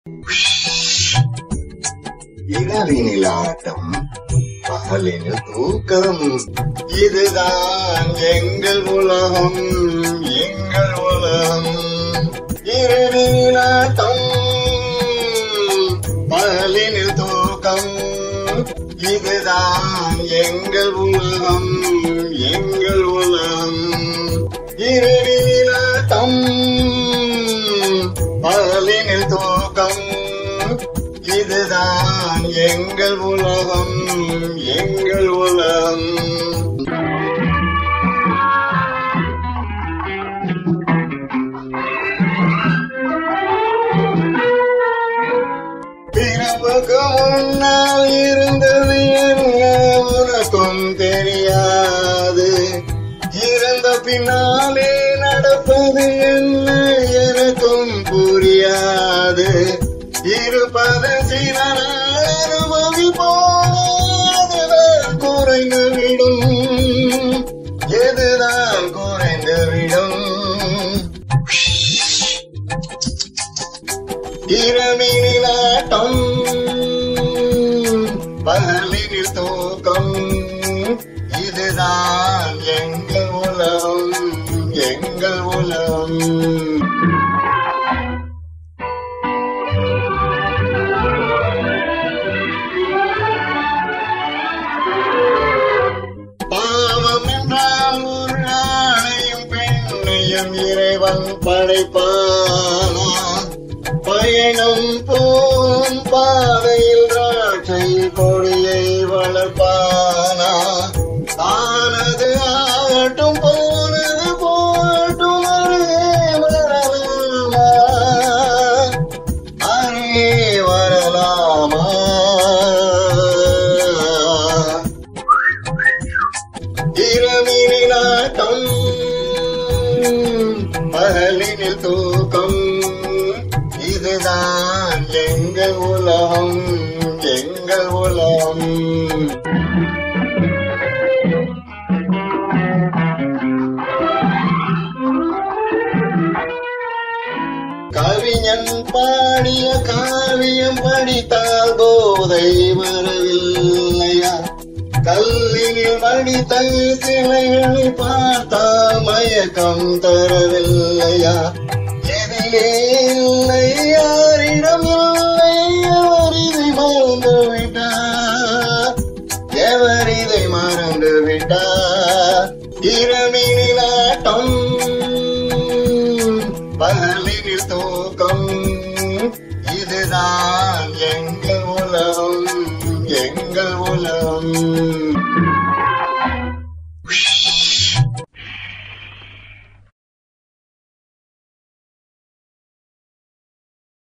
இரவினில் ஆட்டம் பகலினில் தூக்கம் இதுதான் எங்கள் உலகம் எங்கள் உலகம் இரவினில் ஆட்டம் பகலினில் தூக்கம் இதுதான் எங்கள் உலகம் எங்கள் உலகம் இரவினில் ஆட்டம் பகலினில் தூக்கம் இதுதான் எங்கள் உலகம் எங்கள் உலகம் பிறப்புக்கு முன்னால் இருந்தது என்ன உனக்கும் தெரியாது இறந்த பின்னாலே நடப்பது என்ன எனக்கும் புரியாது இருப்பது சில அனுபவி போதுதான் குறைந்துவிடும் எதுதான் குறைந்துவிடும் இரவினில் ஆட்டம் பகலினில் தூக்கம் இதுதான் எங்கள் உலகம் எங்கள் உலகம் பாவம் என்றால் ஒரு ஆணையும் பெண்ணையும் இறைவன் படைப்பானா பயணம் போம் பாதையில் திராட்சை கொடியை வளர்ப்பானா ஆனது ஆகட்டும் போனது போகட்டும் அருகே வரலாமா அருகே வரலாமா இரவினில் ஆட்டம் பகலினில் தூக்கம் இதுதான் எங்கள் உலகம் எங்கள் உலகம் கவிஞன் பாடிய காவியம் படித்தால் போதை வரவில்லையா கல்லினில் மடித்த சிலைகளை பார்த்தால் மயக்கம் தரவில்லையா எதிலே இல்லை யாரிடம் இல்லை அவர் இதை மறந்து விட்டார் எவர் இதை மறந்து விட்டார் இரவினில் ஆட்டம் பகலினில் தூக்கம் இதுதான் எங்கள் உலகம் எங்கள் உலகம்